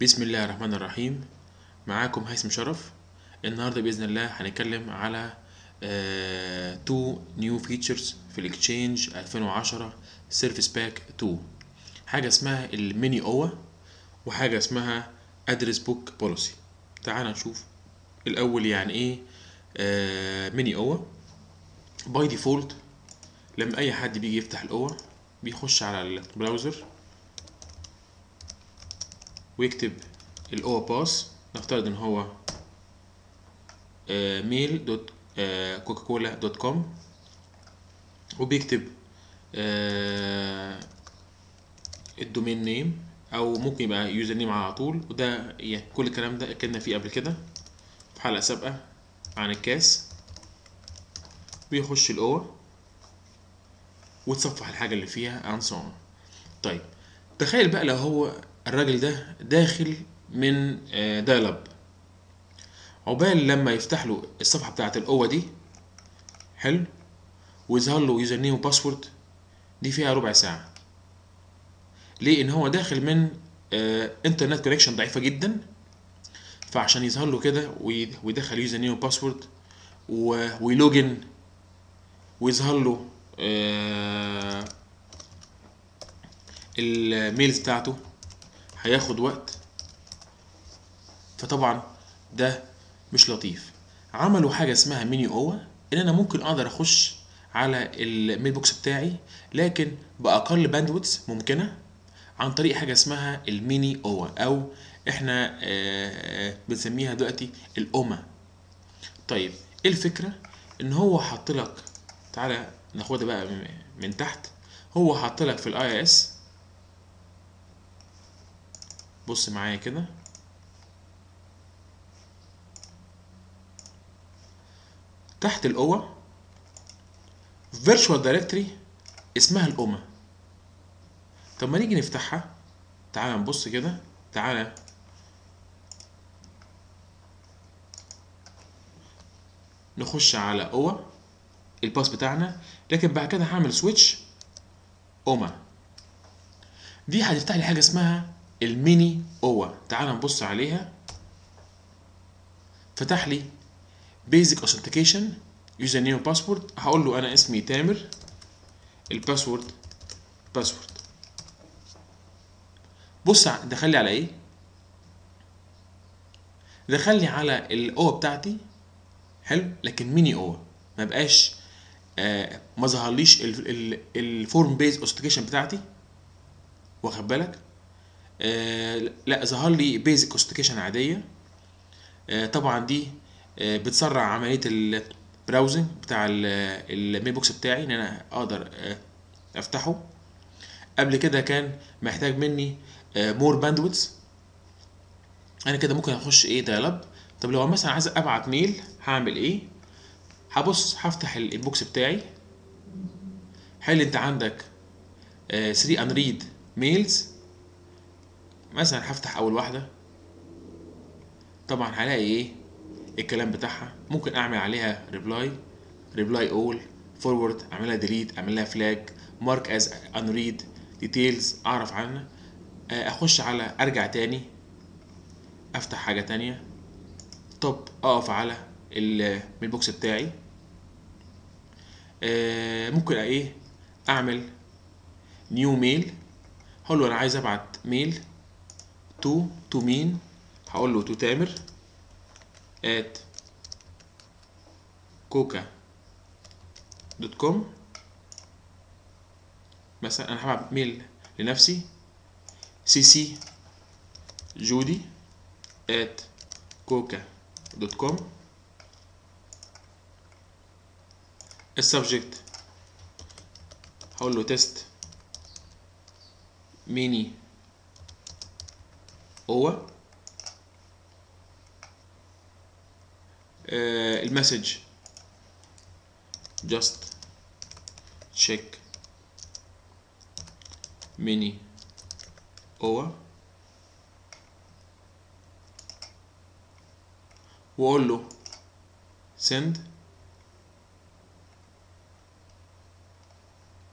بسم الله الرحمن الرحيم معاكم هيثم شرف النهارده باذن الله هنتكلم على تو نيو فيتشرز في الاكتشينج 2010 سيرفيس باك 2 حاجه اسمها الميني اوا وحاجه اسمها ادرس بوك بوليسي تعال نشوف الاول يعني ايه ميني اوا باي ديفولت لما اي حد بيجي يفتح الاوا بيخش على البراوزر ويكتب الاو باس نفترض ان هو ميل دوت كوكاكولا دوت كوم وبيكتب الدومين نيم او ممكن يبقى يوزر نيم على طول وده يعني كل الكلام ده اتكلمنا فيه قبل كده في حلقه سابقه عن الكاس بيخش الاو وتصفح الحاجه اللي فيها and so on طيب تخيل بقى لو هو الراجل ده داخل من دايلاب عقبال لما يفتح له الصفحه بتاعه القوه دي حلو ويظهر له يوزر نيم وباسورد دي فيها ربع ساعه ليه ان هو داخل من انترنت كونكشن ضعيفه جدا فعشان يظهر له كده ويدخل يوزر نيم وباسورد ويلوجن ويظهر له الميلز بتاعته هياخد وقت فطبعا ده مش لطيف عملوا حاجة اسمها ميني اوا ان انا ممكن اقدر اخش على الميل بوكس بتاعي لكن باقل باندويتس ممكنة عن طريق حاجة اسمها الميني اوا او احنا بنسميها دلوقتي الاوما طيب ايه الفكرة ان هو حط لك تعالى ناخدها بقى من تحت هو حط لك في الاي اس بص معايا كده تحت الأوة فيرتشوال دايركتوري اسمها الأوما طب ما نيجي نفتحها تعالى نبص كده تعالى نخش على أوة الباس بتاعنا لكن بعد كده هعمل سويتش أوما دي هتفتح لي حاجة اسمها الميني اوا تعال نبص عليها فتح لي بيزك اوثنتيكيشن يوزر نيم باسورد هقول له انا اسمي تامر الباسورد باسورد بص دخل لي على ايه دخل لي على الاو بتاعتي حلو لكن ميني او ما بقاش آه ما ظهرليش الفورم بيز اوثنتيكيشن بتاعتي واخد بالك آه لا ظهر لي بيزك اوثنتيكيشن عاديه آه طبعا دي آه بتسرع عمليه البراوزنج بتاع الميل بوكس بتاعي ان انا اقدر آه افتحه قبل كده كان محتاج مني آه مور باندويتس انا كده ممكن اخش ايه دايلاب طب لو مثلا عايز ابعت ميل هعمل ايه هبص هفتح البوكس بتاعي هل انت عندك 3 انريد ميلز مثلا هفتح اول واحده طبعا هلاقي ايه الكلام بتاعها ممكن اعمل عليها ريبلاي ريبلاي اول فورورد اعملها ديليت اعملها فلاج مارك از انريد ديتيلز اعرف عنها اخش على ارجع تاني افتح حاجه تانية طب اقف على الميل بوكس بتاعي ممكن ايه اعمل نيو ميل هقول له انا عايز ابعت ميل تو تو مين هقول له تو تامر at كوكا دوت كوم مثلا انا هبعت ميل لنفسي سي سي جودي at كوكا دوت كوم السبجكت هقول له تيست ميني هو آه المسج just check mini هو واقول له send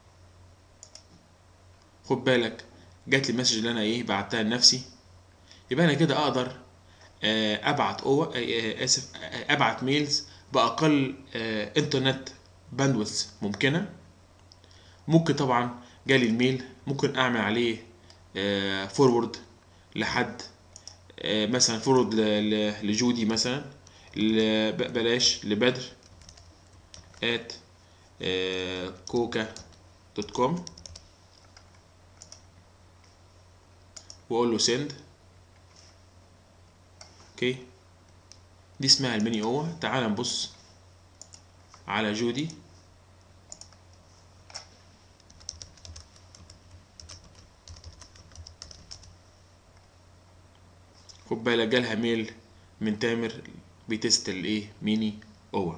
خد بالك جات لي المسج اللي انا ايه بعتها لنفسي يبقى انا كده اقدر آه، ابعت او آه، آه، اسف آه، ابعت ميلز باقل آه، انترنت باندويث ممكنه ممكن طبعا جالي الميل ممكن اعمل عليه فورورد لحد آه، مثلا فورورد لجودي مثلا ل- ب- بلاش لبدر at كوكا دوت كوم واقول له send اوكي دي اسمها الميني او تعال نبص على جودي خد بالك جالها ميل من تامر بيتست الايه ميني او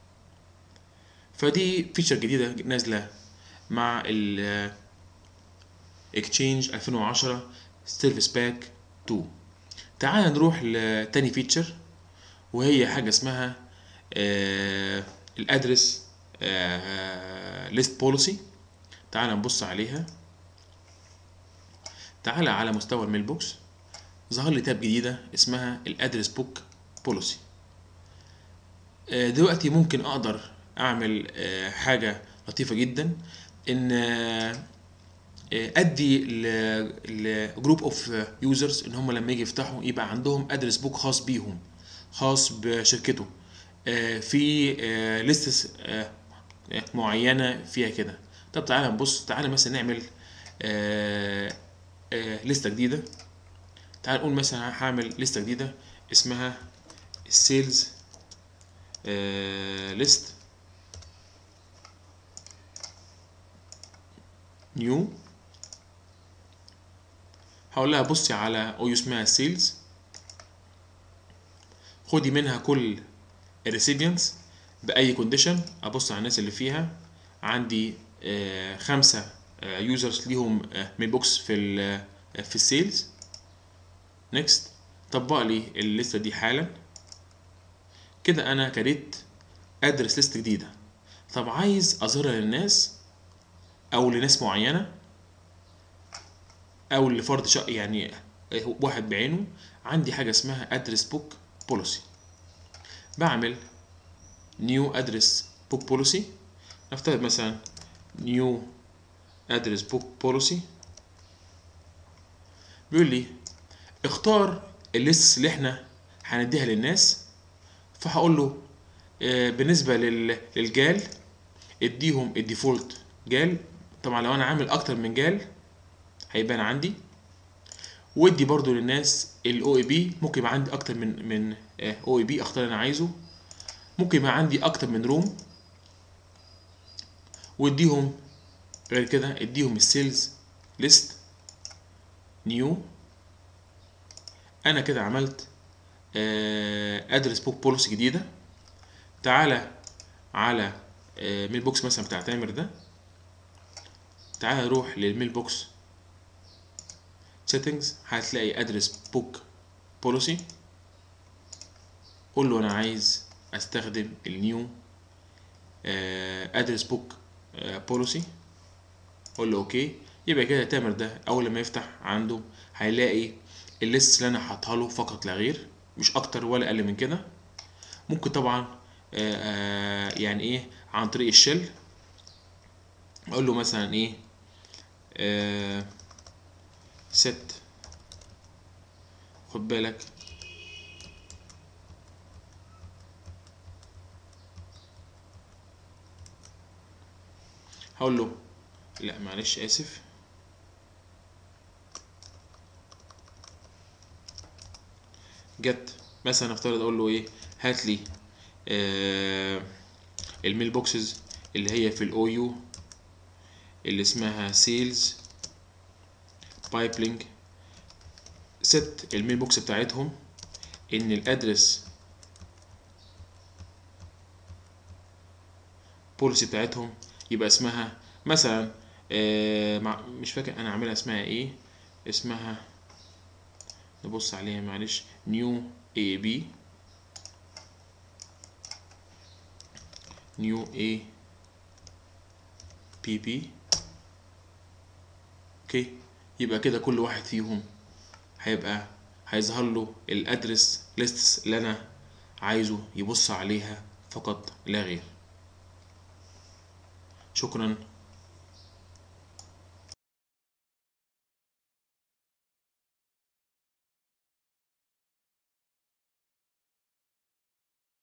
فدي فيتشر جديده نازله مع ال اكتشينج 2010 سيرفيس باك 2 تعال نروح لتاني فيتشر وهي حاجه اسمها الادرس ليست بوليسي تعال نبص عليها تعال على مستوى الميل بوكس ظهر لي تاب جديده اسمها الادرس بوك بوليسي دلوقتي ممكن اقدر اعمل آه، حاجه لطيفه جدا ان آه، آه، ادي لجروب اوف يوزرز ان هم لما يجي يفتحوا يبقى عندهم ادرس بوك خاص بيهم خاص بشركته آه، في ليستس معينه فيها كده طب تعالى نبص تعالى مثلا نعمل آه، آه، لستة جديدة تعال نقول مثلا هعمل لستة جديدة اسمها السيلز ليست نيو هقول لها بصي على او اسمها سيلز خدي منها كل الريسيبيانتس باي كونديشن ابص على الناس اللي فيها عندي آه، خمسة يوزرز ليهم ميل بوكس في ال آه، في السيلز نيكست طبق لي الليسته دي حالا كده انا كريت ادرس ليست جديده طب عايز اظهرها للناس او لناس معينه او لفرد شق يعني واحد بعينه عندي حاجه اسمها ادرس بوك بوليسي بعمل نيو ادرس بوك بوليسي نفترض مثلا نيو ادرس بوك بوليسي بيقول لي اختار الليست اللي احنا هنديها للناس فهقول له آه، بالنسبه لل- للجال اديهم الديفولت جال طبعا لو انا عامل اكتر من جال هيبان عندي وادي برضو للناس الاو اي بي ممكن يبقى عندي اكتر من من او اي بي اختار اللي انا عايزه ممكن يبقى عندي اكتر من روم واديهم غير كده اديهم السيلز ليست نيو انا كده عملت ادرس بوك بوليسي جديده تعالى على ميل بوكس مثلا بتاع تامر ده تعالى نروح للميل بوكس سيتنجز هتلاقي ادرس بوك بوليسي قول له انا عايز استخدم النيو ادرس بوك بوليسي قول له اوكي يبقى كده تامر ده اول لما يفتح عنده هيلاقي الليست اللي انا حاطها له فقط لا غير مش اكتر ولا اقل من كده ممكن طبعا آه، آه، يعني ايه عن طريق الشل اقول له مثلا ايه آه ست خد بالك هقول له لا معلش اسف جت مثلا افترض اقول له ايه هات لي آه الميل بوكسز اللي هي في الاو يو اللي اسمها سيلز بايبلينج ست الميل بوكس بتاعتهم ان الادرس بوليسي بتاعتهم يبقى اسمها مثلا آه مع مش فاكر انا عاملها اسمها ايه اسمها نبص عليها معلش نيو اي بي نيو اي بي بي اوكي يبقى كده كل واحد فيهم هيبقى هيظهر له الادرس ليستس اللي انا عايزه يبص عليها فقط لا غير شكرا